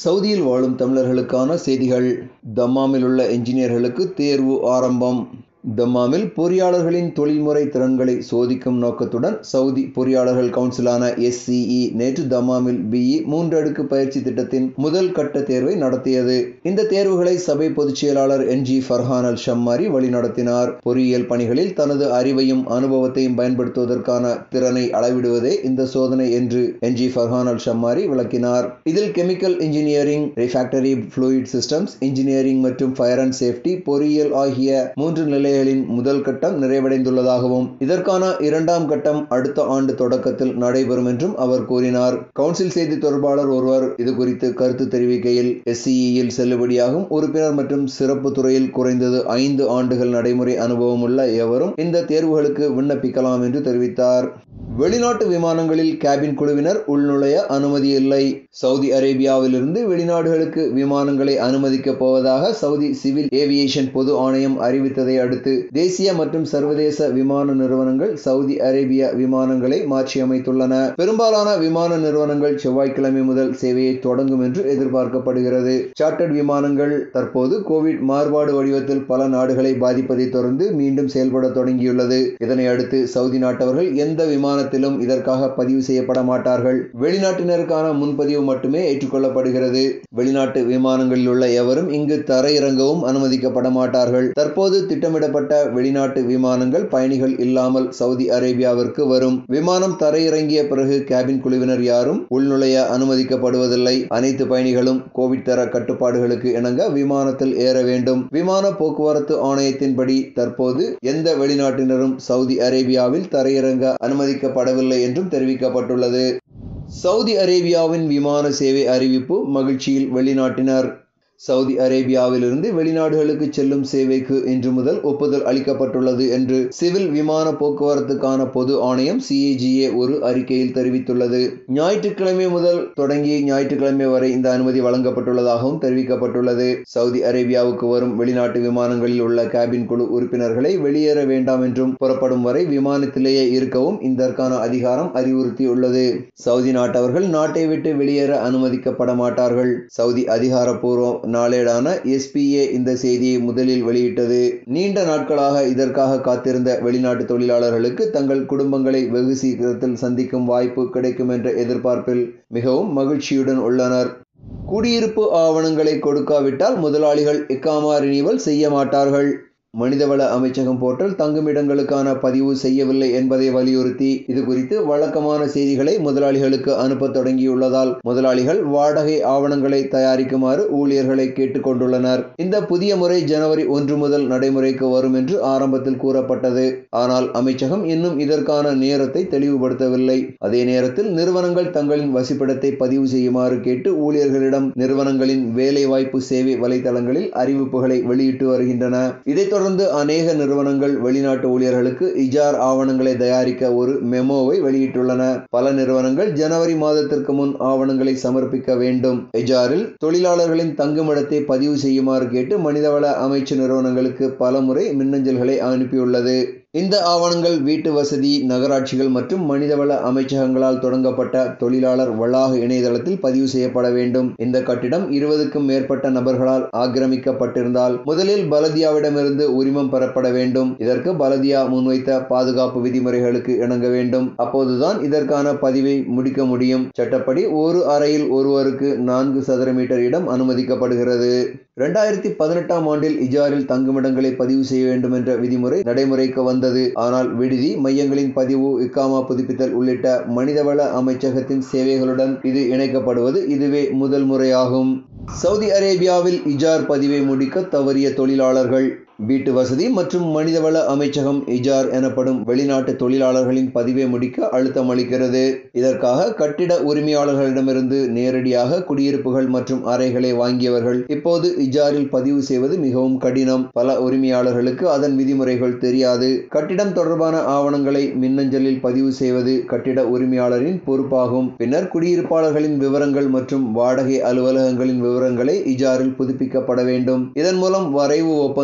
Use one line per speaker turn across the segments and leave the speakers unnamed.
சவுதியில் வாழும் தமிழர்களுக்கான செய்திகள் தம்மாமில் உள்ள என்ஜினியர்களுக்கு தேர்வு ஆரம்பம் தம்மாமில் பொறியாளர்களின் தொழில்முறை திறன்களை சோதிக்கும் நோக்கத்துடன் சவுதி பொறியாளர்கள் கவுன்சிலான எஸ்சிஇ நேற்று தம்மாமில் பிஇ மூன்று அடுக்கு பயிற்சி திட்டத்தின் முதல் கட்ட தேர்வை நடத்தியது இந்த தேர்வுகளை சபை பொதுச் செயலாளர் என் ஜி ஃபர்ஹான் அல் ஷம்மாரி வழிநடத்தினார் பொறியியல் பணிகளில் தனது அறிவையும் அனுபவத்தையும் பயன்படுத்துவதற்கான திறனை அளவிடுவதே இந்த சோதனை என்று என் ஜி ஃபர்ஹான் அல் ஷம்மாரி விளக்கினார் இதில் chemical engineering refractory fluid systems engineering மற்றும் ஃபயர் அண்ட் சேஃப்டி பொறியியல் ஆகிய மூன்று நிலைகளின் முதல் கட்டம் நிறைவடைந்துள்ளதாகவும் இதற்கான இரண்டாம் கட்டம் அடுத்த ஆண்டு தொடக்கத்தில் நடைபெறும் என்றும் அவர் கூறினார் கவுன்சில் செய்தி தொடர்பாளர் ஒருவர் இது குறித்து கருத்து தெரிவிக்கையில் எஸ்சிஇயில் செல்லுபடியாகும் உறுப்பினர் மற்றும் சிறப்பு துறையில் குறைந்தது ஐந்து ஆண்டுகள் நடைமுறை அனுபவம் உள்ள எவரும் இந்த தேர்வுகளுக்கு விண்ணப்பிக்கலாம் என்று தெரிவித்தார் வெளிநாட்டு விமானங்களில் கேபின் குழுவினர் உள்நுழைய அனுமதி இல்லை சவுதி அரேபியாவிலிருந்து வெளிநாடுகளுக்கு விமானங்களை அனுமதிக்கப் போவதாக சவுதி சிவில் ஏவியேஷன் பொது ஆணையம் அறிவித்ததை அடுத்து தேசிய மற்றும் சர்வதேச விமான நிறுவனங்கள் சவுதி அரேபிய விமானங்களை மாற்றியமைத்துள்ளன பெரும்பாலான விமான நிறுவனங்கள் செவ்வாய்க்கிழமை முதல் சேவையை தொடங்கும் என்று எதிர்பார்க்கப்படுகிறது சார்ட்டர்ட் விமானங்கள் தற்போது கோவிட் மாறுபாடு வடிவத்தில் பல நாடுகளை பாதிப்பதை தொடர்ந்து மீண்டும் செயல்பட தொடங்கியுள்ளது இதனை அடுத்து சவுதி நாட்டவர்கள் எந்த விமானத்திலும் இதற்காக பதிவு செய்யப்பட மாட்டார்கள் வெளிநாட்டினருக்கான முன்பதிவு மட்டுமே ஏற்றுக்கொள்ளப்படுகிறது வெளிநாட்டு விமானங்களில் உள்ள எவரும் இங்கு தரையிறங்கவும் அனுமதிக்கப்பட மாட்டார்கள் தற்போது திட்டமிடப்பட்ட வெளிநாட்டு விமானங்கள் பயணிகள் இல்லாமல் சவுதி அரேபியாவிற்கு வரும் விமானம் தரையிறங்கிய பிறகு கேபின் குழுவினர் யாரும் உள்நுழைய அனுமதிக்கப்படுவதில்லை அனைத்து பயணிகளும் கோவிட் தர கட்டுப்பாடுகளுக்கு இணங்க விமானத்தில் ஏற வேண்டும் விமான போக்குவரத்து ஆணையத்தின்படி தற்போது எந்த வெளிநாட்டினரும் சவுதி அரேபியாவில் தரையிறங்க அனுமதிக்கப்படவில்லை என்றும் தெரிவிக்கப்பட்டுள்ளது சவுதி அரேபியாவின் விமான சேவை அறிவிப்பு மகிழ்ச்சியில் வெளிநாட்டினர் சவுதி அரேபியாவிலிருந்து வெளிநாடுகளுக்கு செல்லும் சேவைக்கு இன்று முதல் ஒப்புதல் அளிக்கப்பட்டுள்ளது என்று சிவில் விமான போக்குவரத்துக்கான பொது ஆணையம் சிஏஜிஏ ஒரு அறிக்கையில் தெரிவித்துள்ளது ஞாயிற்றுக்கிழமை முதல் தொடங்கி ஞாயிற்றுக்கிழமை வரை இந்த அனுமதி வழங்கப்பட்டுள்ளதாகவும் தெரிவிக்கப்பட்டுள்ளது சவுதி அரேபியாவுக்கு வரும் வெளிநாட்டு விமானங்களில் உள்ள கேபின் குழு உறுப்பினர்களை வெளியேற வேண்டாம் என்றும் புறப்படும் வரை விமானத்திலேயே இருக்கவும் இதற்கான அதிகாரம் அறிவுறுத்தியுள்ளது சவுதி நாட்டவர்கள் நாட்டை விட்டு வெளியேற அனுமதிக்கப்பட மாட்டார்கள் சவுதி அதிகாரப்பூர்வ நாளேடான எஸ்பிஏ இந்த செய்தியை முதலில் வெளியிட்டது நீண்ட நாட்களாக இதற்காக காத்திருந்த வெளிநாட்டு தொழிலாளர்களுக்கு தங்கள் குடும்பங்களை வெகு சீக்கிரத்தில் சந்திக்கும் வாய்ப்பு கிடைக்கும் என்ற எதிர்பார்ப்பில் மிகவும் மகிழ்ச்சியுடன் உள்ளனர் குடியிருப்பு ஆவணங்களை கொடுக்காவிட்டால் முதலாளிகள் இக்காமா ரினிவல் செய்ய மாட்டார்கள் மனிதவள அமைச்சகம் போர்ட்டல் தங்குமிடங்களுக்கான பதிவு செய்யவில்லை என்பதை வலியுறுத்தி இது குறித்து வழக்கமான செய்திகளை முதலாளிகளுக்கு அனுப்ப தொடங்கியுள்ளதால் முதலாளிகள் வாடகை ஆவணங்களை தயாரிக்குமாறு ஊழியர்களை கேட்டுக்கொண்டுள்ளனர் இந்த புதிய முறை ஜனவரி ஒன்று முதல் நடைமுறைக்கு வரும் என்று ஆரம்பத்தில் கூறப்பட்டது ஆனால் அமைச்சகம் இன்னும் இதற்கான நேரத்தை தெளிவுபடுத்தவில்லை அதே நேரத்தில் நிறுவனங்கள் தங்களின் வசிப்பிடத்தை பதிவு செய்யுமாறு கேட்டு ஊழியர்களிடம் நிறுவனங்களின் வேலைவாய்ப்பு சேவை வலைதளங்களில் அறிவிப்புகளை வெளியிட்டு வருகின்றன இதைத் தொடர்ந்து அநேக நிறுவனங்கள் வெளிநாட்டு ஊழியர்களுக்கு இஜார் ஆவணங்களை தயாரிக்க ஒரு மெமோவை வெளியிட்டுள்ளன பல நிறுவனங்கள் ஜனவரி மாதத்திற்கு முன் ஆவணங்களை சமர்ப்பிக்க வேண்டும் இஜாரில் தொழிலாளர்களின் தங்குமிடத்தை பதிவு செய்யுமாறு கேட்டு மனிதவள அமைச்சு நிறுவனங்களுக்கு பல முறை மின்னஞ்சல்களை அனுப்பியுள்ளது இந்த ஆவணங்கள் வீட்டு வசதி நகராட்சிகள் மற்றும் மனிதவள அமைச்சகங்களால் தொடங்கப்பட்ட தொழிலாளர் வளாக இணையதளத்தில் பதிவு செய்யப்பட வேண்டும் இந்த கட்டிடம் இருபதுக்கும் மேற்பட்ட நபர்களால் ஆக்கிரமிக்கப்பட்டிருந்தால் முதலில் பலதியாவிடமிருந்து உரிமம் பெறப்பட வேண்டும் இதற்கு பலதியா முன்வைத்த பாதுகாப்பு விதிமுறைகளுக்கு இணங்க வேண்டும் அப்போதுதான் இதற்கான பதிவை முடிக்க முடியும் சட்டப்படி ஒரு அறையில் ஒருவருக்கு நான்கு சதுர மீட்டர் இடம் அனுமதிக்கப்படுகிறது இரண்டாயிரத்தி பதினெட்டாம் ஆண்டில் இஜாரில் தங்குமிடங்களை பதிவு செய்ய வேண்டும் என்ற விதிமுறை நடைமுறைக்கு வந்தது ஆனால் விடுதி மையங்களின் பதிவு இக்காமா புதுப்பித்தல் உள்ளிட்ட மனிதவள அமைச்சகத்தின் சேவைகளுடன் இது இணைக்கப்படுவது இதுவே முதல் முறையாகும் சவுதி அரேபியாவில் இஜார் பதிவை முடிக்க தவறிய தொழிலாளர்கள் வீட்டு வசதி மற்றும் மனிதவள அமைச்சகம் இஜார் எனப்படும் வெளிநாட்டு தொழிலாளர்களின் பதிவை முடிக்க அழுத்தம் அளிக்கிறது இதற்காக கட்டிட உரிமையாளர்களிடமிருந்து நேரடியாக குடியிருப்புகள் மற்றும் அறைகளை வாங்கியவர்கள் இப்போது இஜாரில் பதிவு செய்வது மிகவும் கடினம் பல உரிமையாளர்களுக்கு அதன் விதிமுறைகள் தெரியாது கட்டிடம் தொடர்பான ஆவணங்களை மின்னஞ்சலில் பதிவு செய்வது கட்டிட உரிமையாளரின் பொறுப்பாகும் பின்னர் குடியிருப்பாளர்களின் விவரங்கள் மற்றும் வாடகை அலுவலகங்களின் விவரங்களை இஜாரில் புதுப்பிக்கப்பட வேண்டும் இதன் மூலம் வரைவு ஒப்பந்தம்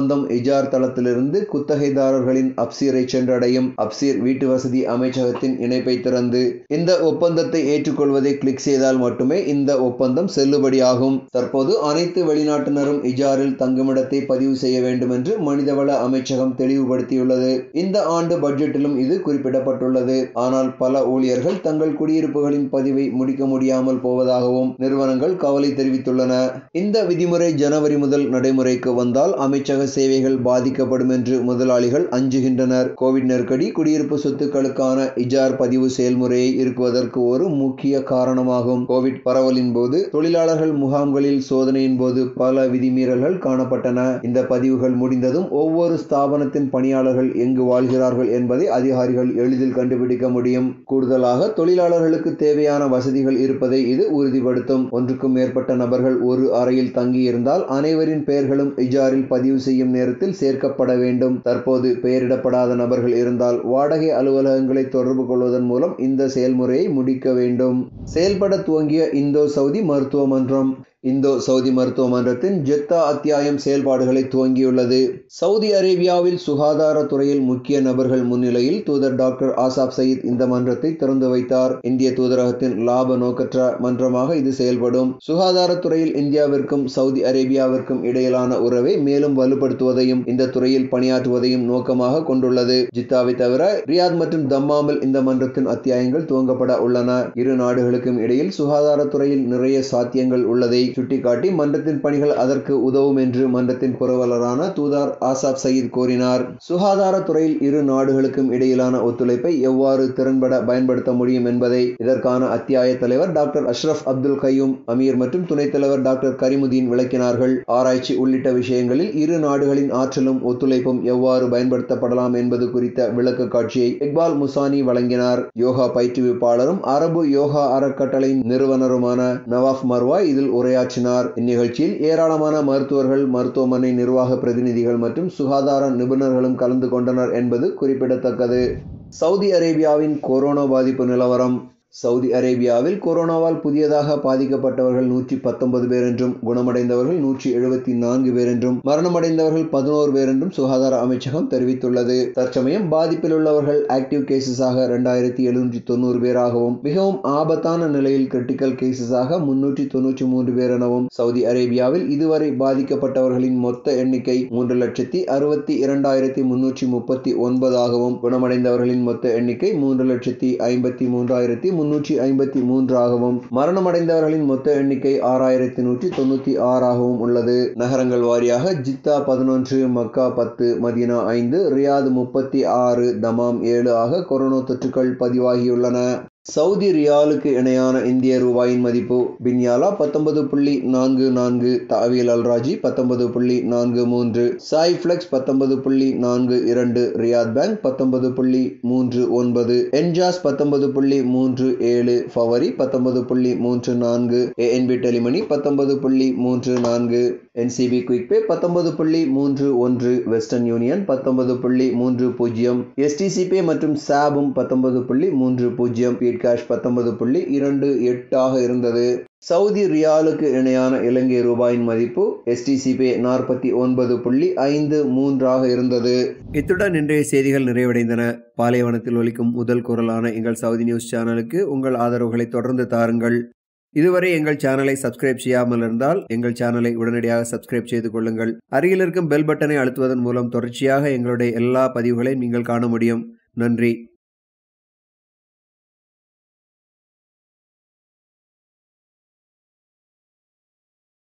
இஜார் தளத்திலிருந்து குத்தகைதாரர்களின் அப்சீரை சென்றடையும் அப்சீர் வீட்டு வசதி அமைச்சகத்தின் இணைப்பை திறந்து இந்த ஒப்பந்தத்தை ஏற்றுக்கொள்வதை கிளிக் செய்தால் மட்டுமே இந்த ஒப்பந்தம் செல்லுபடியாகும் தற்போது அனைத்து வெளிநாட்டினரும் இஜாரில் தங்குமிடத்தை பதிவு செய்ய வேண்டும் என்று மனிதவள அமைச்சகம் தெளிவுபடுத்தியுள்ளது இந்த ஆண்டு பட்ஜெட்டிலும் இது குறிப்பிடப்பட்டுள்ளது ஆனால் பல ஊழியர்கள் தங்கள் குடியிருப்புகளின் பதிவை முடிக்க முடியாமல் போவதாகவும் நிறுவனங்கள் கவலை தெரிவித்துள்ளன இந்த விதிமுறை ஜனவரி முதல் நடைமுறைக்கு வந்தால் அமைச்சக சேவைகள் பாதிக்கப்படும் என்று முதலாளிகள் அஞ்சுகின்றனர் கோவிட் நெருக்கடி குடியிருப்பு சொத்துக்களுக்கான இஜார் பதிவு செயல்முறையை இருக்குவதற்கு ஒரு முக்கிய காரணமாகும் கோவிட் பரவலின் போது தொழிலாளர்கள் முகாம்களில் சோதனையின் போது பல விதிமீறல்கள் காணப்பட்டன இந்த பதிவுகள் முடிந்ததும் ஒவ்வொரு ஸ்தாபனத்தின் பணியாளர்கள் எங்கு வாழ்கிறார்கள் என்பதை அதிகாரிகள் எளிதில் கண்டுபிடிக்க முடியும் கூடுதலாக தொழிலாளர்களுக்கு தேவையான வசதிகள் இருப்பதை இது உறுதிப்படுத்தும் ஒன்றுக்கும் மேற்பட்ட நபர்கள் ஒரு அறையில் தங்கியிருந்தால் அனைவரின் பெயர்களும் இஜாரில் பதிவு செய்யும் நேரத்தில் சேர்க்கப்பட வேண்டும் தற்போது பெயரிடப்படாத நபர்கள் இருந்தால் வாடகை அலுவலகங்களை தொடர்பு கொள்வதன் மூலம் இந்த செயல்முறையை முடிக்க வேண்டும் செயல்பட துவங்கிய இந்தோ சவுதி மருத்துவ மன்றம் இந்தோ சவுதி மருத்துவ மன்றத்தின் ஜெத்தா அத்தியாயம் செயல்பாடுகளை துவங்கியுள்ளது சவுதி அரேபியாவில் சுகாதாரத்துறையில் முக்கிய நபர்கள் முன்னிலையில் தூதர் டாக்டர் ஆசாப் சயீத் இந்த மன்றத்தை திறந்து வைத்தார் இந்திய தூதரகத்தின் லாப நோக்கற்ற மன்றமாக இது செயல்படும் சுகாதாரத்துறையில் இந்தியாவிற்கும் சவுதி அரேபியாவிற்கும் இடையிலான உறவை மேலும் வலுப்படுத்துவதையும் இந்த துறையில் பணியாற்றுவதையும் நோக்கமாக கொண்டுள்ளது ஜித்தாவை தவிர ரியாத் மற்றும் தம்மாமில் இந்த மன்றத்தின் அத்தியாயங்கள் துவங்கப்பட உள்ளன இரு நாடுகளுக்கும் இடையில் சுகாதாரத்துறையில் நிறைய சாத்தியங்கள் உள்ளதை சுட்டிக்காட்டி மன்றத்தின் பணிகள் அதற்கு உதவும் என்று மன்றத்தின் புரவலரான தூதார் ஆசாப் சயீத் கூறினார் சுகாதாரத்துறையில் இரு நாடுகளுக்கும் இடையிலான ஒத்துழைப்பை எவ்வாறு திறன்பட பயன்படுத்த முடியும் என்பதை இதற்கான அத்தியாய தலைவர் doctor Ashraf Abdul Qayyum Amir மற்றும் துணைத் தலைவர் டாக்டர் கரிமுதீன் விளக்கினார்கள் ஆராய்ச்சி உள்ளிட்ட விஷயங்களில் இரு நாடுகளின் ஆற்றலும் ஒத்துழைப்பும் எவ்வாறு பயன்படுத்தப்படலாம் என்பது குறித்த விளக்க காட்சியை இக்பால் முசானி வழங்கினார் யோகா பயிற்றுவிப்பாளரும் அரபு யோகா அறக்கட்டளையின் நிறுவனருமான நவாப் மர்வா இதில் உரையாற்றினார் இந்நிகழ்ச்சியில் ஏராளமான மருத்துவர்கள் மருத்துவமனை நிர்வாக பிரதிநிதிகள் மற்றும் சுகாதார நிபுணர்களும் கலந்து கொண்டனர் என்பது குறிப்பிடத்தக்கது சவுதி அரேபியாவின் கொரோனா பாதிப்பு நிலவரம் சவுதி அரேபியாவில் கொரோனாவால் புதியதாக பாதிக்கப்பட்டவர்கள் நூற்றி பத்தொன்பது பேர் என்றும் குணமடைந்தவர்கள் நூற்றி எழுபத்தி நான்கு பேர் என்றும் மரணமடைந்தவர்கள் பதினோரு பேர் என்றும் சுகாதார அமைச்சகம் தெரிவித்துள்ளது தற்சமயம் பாதிப்பில் உள்ளவர்கள் ஆக்டிவ் கேசஸாக இரண்டாயிரத்தி எழுநூற்றி தொண்ணூறு பேராகவும் மிகவும் ஆபத்தான நிலையில் கிரிட்டிக்கல் கேசஸாக முன்னூற்றி தொன்னூற்றி மூன்று பேர் எனவும் சவுதி அரேபியாவில் இதுவரை பாதிக்கப்பட்டவர்களின் மொத்த எண்ணிக்கை மூன்று லட்சத்தி அறுபத்தி இரண்டாயிரத்தி முன்னூற்றி முப்பத்தி ஒன்பதாகவும் குணமடைந்தவர்களின் மொத்த எண்ணிக்கை மூன்று லட்சத்தி ஐம்பத்தி மூன்றாயிரத்தி முன்னூற்றி ஐம்பத்தி மூன்றாகவும் மரணமடைந்தவர்களின் மொத்த எண்ணிக்கை ஆறாயிரத்தி நூற்றி தொண்ணூத்தி ஆறாகவும் உள்ளது நகரங்கள் வாரியாக ஜித்தா பதினொன்று மக்கா பத்து மதீனா ஐந்து ரியாத் முப்பத்தி ஆறு தமாம் ஏழு ஆக கொரோனா தொற்றுகள் பதிவாகியுள்ளன சவுதி ரியாலுக்கு இணையான இந்திய ரூபாயின் மதிப்பு பின்யாலா பத்தொன்பது புள்ளி நான்கு நான்கு தாவியல் அல்ராஜி பத்தொன்பது புள்ளி நான்கு மூன்று சாய் பிளெக்ஸ் பத்தொன்பது புள்ளி நான்கு இரண்டு ரியாத் பேங்க் பத்தொன்பது புள்ளி மூன்று ஒன்பது என்ஜாஸ் பத்தொன்பது புள்ளி மூன்று ஏழு ஃபவரி பத்தொன்பது புள்ளி மூன்று நான்கு ஏஎன்பி டெலிமணி பத்தொன்பது புள்ளி மூன்று நான்கு என்சிபி குயிக்பே பத்தொன்பது புள்ளி மூன்று ஒன்று வெஸ்டர்ன் யூனியன் பத்தொன்பது புள்ளி மூன்று பூஜ்ஜியம் எஸ்டிசி பே மற்றும் சாபும் பத்தொன்பது புள்ளி மூன்று பூஜ்ஜியம் கேஷ் பத்தொன்பது புள்ளி இரண்டு எட்டாக இருந்தது சவுதி ரியாலுக்கு இணையான இலங்கை ரூபாயின் மதிப்பு எஸ்டிசிபே நாற்பத்தி ஒன்பது புள்ளி ஐந்து மூன்றாக இருந்தது இத்துடன் இன்றைய செய்திகள் நிறைவடைந்தன பாலைவனத்தில் ஒலிக்கும் முதல் குரலான எங்கள் சவுதி நியூஸ் சேனலுக்கு உங்கள் ஆதரவுகளை தொடர்ந்து தாருங்கள் இதுவரை எங்கள் சேனலை சப்ஸ்கிரைப் செய்யாமல் இருந்தால் எங்கள் சேனலை உடனடியாக சப்ஸ்கிரைப் செய்து கொள்ளுங்கள் அருகில் இருக்கும் பெல் பட்டனை அழுத்துவதன் மூலம் தொடர்ச்சியாக எங்களுடைய எல்லா பதிவுகளையும் நீங்கள் காண முடியும் நன்றி